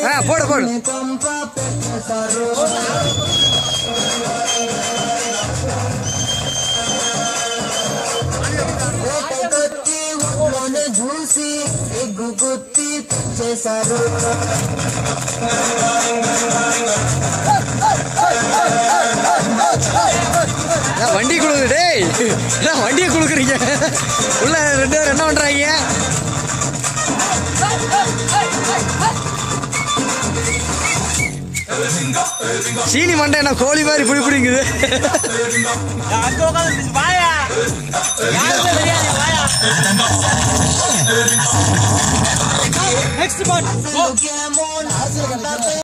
ஆ போடு போடு చూసి ఎగ్గు గుత్తి చేశారు நான் வண்டி கொடுக்குது டேய் நான் வண்டியை கொடுக்குறீங்க உள்ள ரெண்டு பேரும் என்ன பண்றாங்க சீனி மண்டை என்ன கோழி மாதிரி புடி பிடிங்குது அங்க உட்காந்து வாயா யாருமே தெரியாது வாயா நெக்ஸ்ட் பாட்